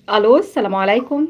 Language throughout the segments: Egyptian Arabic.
الو السلام عليكم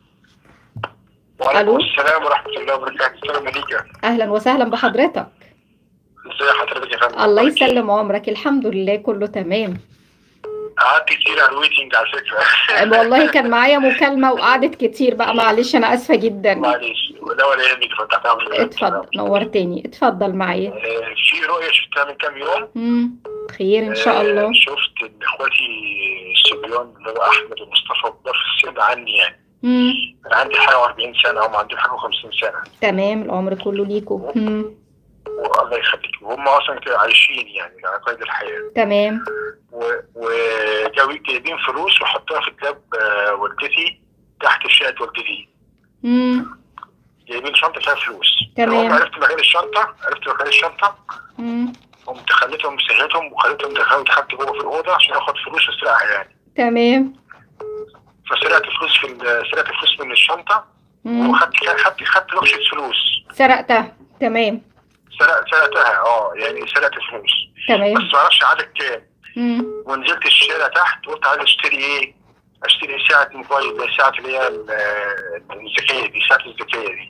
وعليكم ألو. السلام ورحمة الله وبركاته السلام عليكم اهلا وسهلا بحضرتك ازي حضرتك يا فندم الله يسلم عمرك الحمد لله كله تمام قعدت كتير على الويتنج على فكرة والله كان معايا مكالمة وقعدت كتير بقى معلش انا اسفة جدا معلش ولا ولا يهمك فتحت عمرك اتفضل نورتني اتفضل معايا آه، في رؤية شفتها من كام يوم مم. خير ان شاء آه، الله شفت ان اخواتي الصبيان اللي هو احمد ومصطفى كبار في السن عني يعني مم. انا عندي حاجة 40 سنة هم عندهم حاجة 50 سنة تمام العمر كله ليكوا مم. والله يخليك وهم اصلا كده عايشين يعني على قيد الحياة تمام و- وجاوي جايبين فلوس وحطوها في كتاب آه، والدتي تحت شقة والدتي مم. جايبين شنطة فيها فلوس تمام. المهم عرفت مكان الشنطة عرفت مكان الشنطة مم. قمت خليتهم سهيتهم وخليتهم دخلت دخلت جوه في الأوضة عشان آخد فلوس وأسرقها يعني تمام فسرقت فلوس في ال- سرقت فلوس من الشنطة مم. وخدت خدت خدت لوكشة فلوس سرقتها تمام سرقت سرقتها اه يعني سرقت فلوس تمام بس ما اعرفش عدد كام مم. ونزلت الشارع تحت قلت عايز اشتري ايه؟ اشتري ساعة موبايل زي ساعة اللي هي ال- الذكية دي ساعة الذكية دي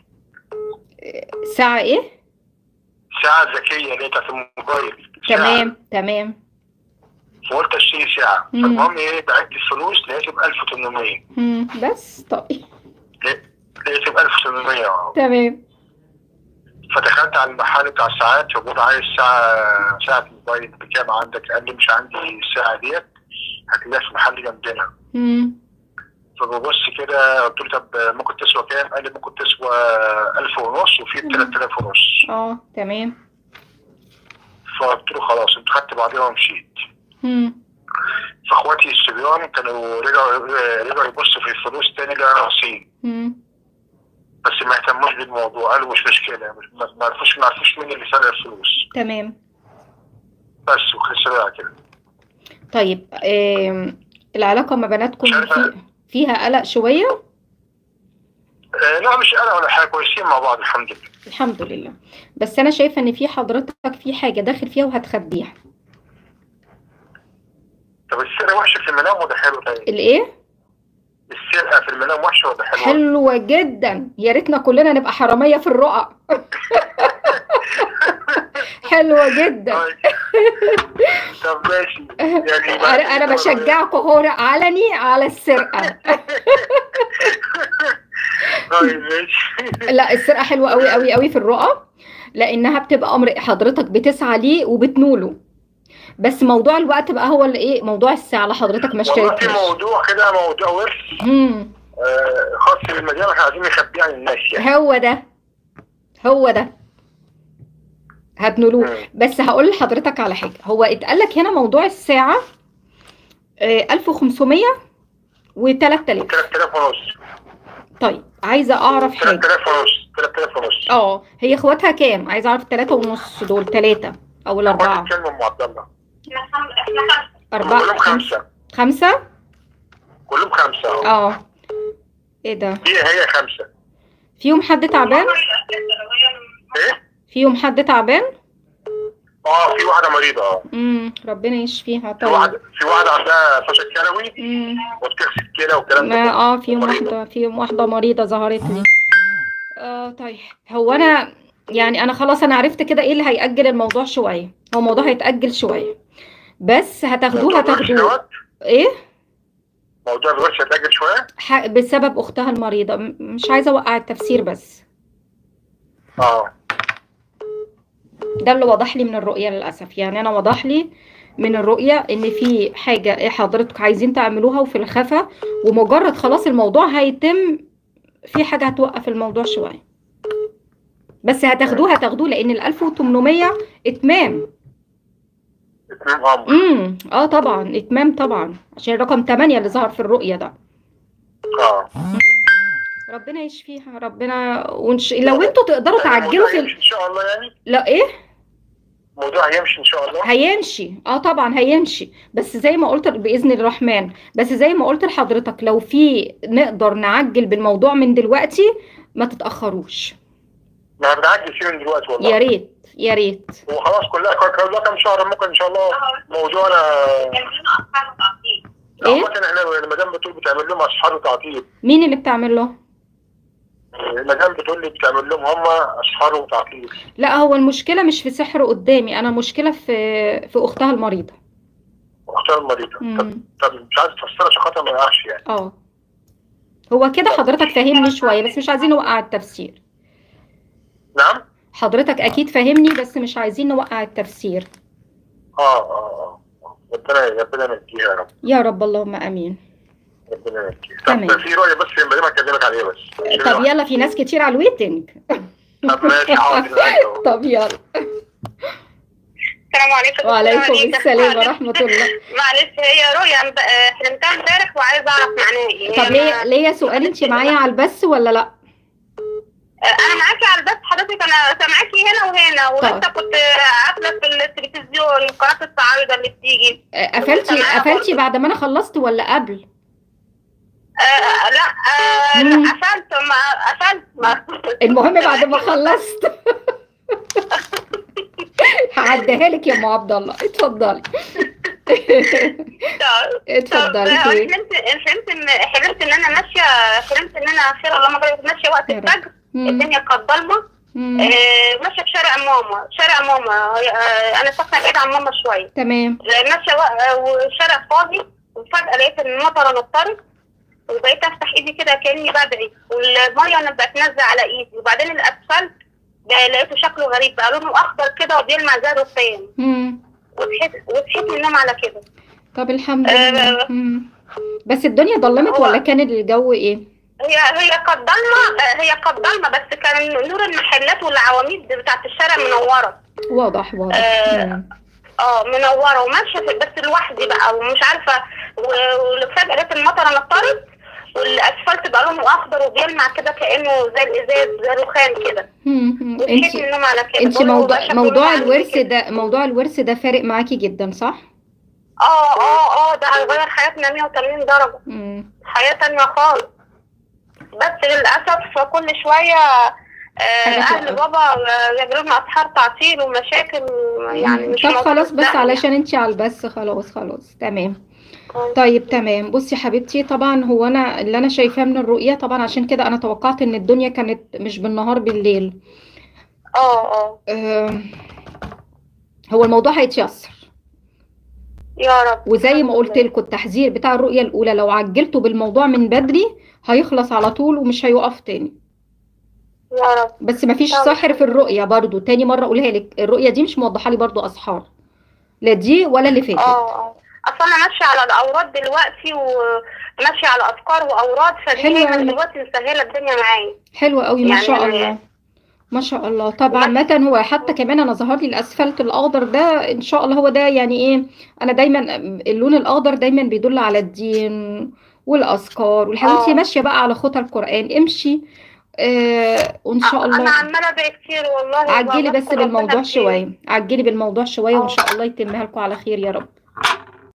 ساعة ايه ساعة ذكية اللي هي بتاعت الموبايل ساعة. تمام تمام فقلت اشتري ساعة مم. فالمهم ايه بعت الفلوس لقيت ب 1800 مم. بس طيب لقيت ب 1800 اه تمام فدخلت على المحل بتاع الساعات فبقول عايز ساعة ساعة موبايل بكام عندك؟ قال لي مش عندي الساعة ديت هتلاقيها في محل جنبنا مم. فببص كده قلت له طب ممكن تسوى كام؟ قال لي ممكن تسوى 1000 ونص وفي 3000 ونص اه تمام فقلت له خلاص انت خدت بعضيها ومشيت مم. فاخواتي الصبيان كانوا رجعوا رجعوا يبصوا في الفلوس تاني لقوا ناقصين مم. بس ما اهتموش بالموضوع قالوا مش مشكله مش ما ما عرفوش ما عرفوش مين اللي سرق الفلوس تمام بس وخسرها كده طيب آم، العلاقة ما بيناتكم مش عارفة. في فيها قلق شوية آه لا مش انا ولا حاجه كويسين مع بعض الحمد لله الحمد لله بس أنا شايفة إن في حضرتك في حاجة داخل فيها وهتخبيها طب السرقه وحشه في المنام ولا حلو طيب الإيه؟ السرقه في المنام وحشه ولا حلوه حلوة جدا يا ريتنا كلنا نبقى حرامية في الرؤى حلوة جدا طيب. طب ماشي يعني أنا أنا بشجعكم هو علني على السرقة طيب ماشي لا السرقة حلوة قوي قوي قوي في الرؤى لأنها بتبقى أمر حضرتك بتسعى ليه وبتنوله بس موضوع الوقت بقى هو اللي ايه موضوع الساعة اللي حضرتك ما والله في اشتريتهاش موضوع كده موضوع ورث مم. آه، خاص بالمجال احنا عايزين نخبيه عن الناس يعني هو ده هو ده هتنولوه مم. بس هقول لحضرتك على حاجة هو اتقال لك هنا موضوع الساعة آه، 1500 و 3000 3000 ونص طيب عايزة أعرف حاجة 3000 ونص 3000 ونص اه هي اخواتها كام عايزة أعرف التلاتة ونص دول تلاتة أو الأربعة واحد كلمة ام عبد الله أربعة كلهم خمسة خمسة كلهم خمسة اه اه ايه ده هي هي خمسة فيهم حد تعبان ايه؟ فيهم حد تعبان اه في واحدة مريضة اه امم ربنا يشفيها في طيب واحدة في واحدة عندها فشل كلوي امم وبتغسل الكلى والكلام ده ما كله. اه فيهم مريضة. واحدة فيهم واحدة مريضة ظهرت لي اه طيب هو انا يعني انا خلاص انا عرفت كده ايه اللي هيأجل الموضوع شوية هو الموضوع هيتأجل شوية بس هتاخدوه موضوع الورث هتاخدوه دوت، ايه موضوع الورث هيتأجل شوية ح- بسبب اختها المريضة م- مش عايزة اوقع التفسير بس اه ده اللي وضح لي من الرؤية للأسف يعني أنا وضح لي من الرؤية إن في حاجة إيه حضرتك عايزين تعملوها وفي الخفا ومجرد خلاص الموضوع هيتم في حاجة هتوقف الموضوع شوية بس هتاخدوه هتاخدوه لأن ال 1800 إتمام اتمام امر امم اه طبعا إتمام طبعا عشان رقم 8 اللي ظهر في الرؤية ده اه ربنا يشفيها ربنا ونش... لو انتوا تقدروا تعجلوا في الموضوع ال... هيمشي ان شاء الله يعني لا ايه الموضوع هيمشي ان شاء الله هيمشي اه طبعا هيمشي بس زي ما قلت باذن الرحمن بس زي ما قلت لحضرتك لو في نقدر نعجل بالموضوع من دلوقتي ما تتاخروش ما بنعجل فيه من دلوقتي والله يا ريت يا ريت وخلاص كلها كلها كام شهر ممكن ان شاء الله موضوعنا ايه عامة احنا المدام بتقول بتعمل لهم اشحار وتعطيل مين اللي بتعمل له المدام بتقول لي بتعمل لهم هم اشحار وتعطيل لا هو المشكله مش في سحر قدامي انا مشكله في في اختها المريضه واختار المريضة طب مم. طب مش عايز تفسرها عشان خاطر ما يقعش يعني اه هو كده حضرتك فاهمني شويه بس مش عايزين نوقع التفسير نعم؟ حضرتك اكيد فاهمني بس مش عايزين نوقع التفسير اه اه اه ربنا ربنا ينجيها يا رب يا رب اللهم امين ربنا ينجيها تمام. طب في رؤية بس المدام هكلمك عليها بس طب يلا في ناس كتير على الويتنج طب ماشي حاضر طب يلا السلام عليكم وعليكم معلش- السلام ورحمه الله معلش هي رؤيا ب- آه، حلمتها امبارح وعايزه اعرف معناها ايه طب هي ليه ما- ليه سؤال انت معايا على البث ولا لا آه، انا معاكي على البث حضرتك انا سامعاكي هنا وهنا ولسه كنت آه، قافله في التلفزيون قناه الصعايده اللي بتيجي قفلتي معايا قفلتي برضه. بعد ما انا خلصت ولا قبل آه، آه، لا آه، مم. لا قفلت ما قفلت ما المهم بعد ما خلصت هعديها لك يا ام عبد الله اتفضلي طب اتفضلي آه، خير حلمت حلمت ان حلمت ان انا ماشيه حلمت ان انا خير الله ما ماشيه وقت يا رب. الفجر مم. الدنيا كانت ضلمه مم. آه، ماشيه في شارع ماما شارع ماما آه، انا ساكنه بعيد عن ماما شويه تمام ماشيه و- والشارع فاضي وفجاه لقيت ان المطره نطرت وبقيت افتح ايدي كده كاني بدعي والميه انا بقت نازله على ايدي وبعدين الاسفلت بقى لقيته شكله غريب بقى لونه اخضر كده وبيلمع زي الرخام مم. وصحيت وصحيت من النوم على كده طب الحمد آه، لله مم. بس الدنيا ضلمت هو- ولا كان الجو ايه هي هي كانت ضلمه آه، هي كانت ضلمه بس كان نور المحلات والعواميد بتاعت الشارع منوره واضح واضح آه، مم. اه منوره وماشيه في- بس لوحدي بقى ومش عارفه و- وفجاه لقيت المطره نطرت والاسفلت بقى لونه اخضر وبيلمع كده كانه زي الازاز زي الرخام كده مم. مم. وصحيت انت من النوم على كده انت بقول هو موضوع ده شكله موضوع عامل الورث كده. ده موضوع الورث ده فارق معاكي جدا صح؟ اه اه اه ده هيغير حياتنا 180 درجه مم. حياه تانية خالص بس للاسف كل شويه آه، حاجة اهل توقف. بابا آه، يعملوا لنا اسحار تعطيل ومشاكل يعني مش طب موجودة خلاص بس قدامنا. علشان انت على البث خلاص خلاص تمام طيب تمام بصي حبيبتي طبعا هو انا اللي انا شايفاه من الرؤية طبعا عشان كده انا توقعت ان الدنيا كانت مش بالنهار بالليل اه اه آم، هو الموضوع هيتيسر يا رب وزي ما الحمد قلت لله. لكم التحذير بتاع الرؤية الأولى لو عجلتوا بالموضوع من بدري هيخلص على طول ومش هيقف تاني يا رب بس مفيش طب سحر في الرؤية برضو تاني مرة أقولها لك الرؤية دي مش موضحة لي برضو أسحار لا دي ولا اللي فاتت اه اه اصل انا ماشيه على الاوراد دلوقتي وماشيه على افكار واوراد فدي حلو هي أوي. دلوقتي مسهله الدنيا معايا حلوة قوي ما يعني شاء أنا- الله ما شاء الله طبعا بس- عامة هو حتى كمان انا ظهر لي الاسفلت الاخضر ده ان شاء الله هو ده يعني ايه انا دايما اللون الاخضر دايما بيدل على الدين والاذكار والحاجات انت آه. ماشيه بقى على خطى القران امشي آه وان شاء انا الله عماله ادعي كتير والله عجلي وبذكر بس ربنا بالموضوع كتير. شويه عجلي بالموضوع شويه وان آه. شاء الله يتمها لكم على خير يا رب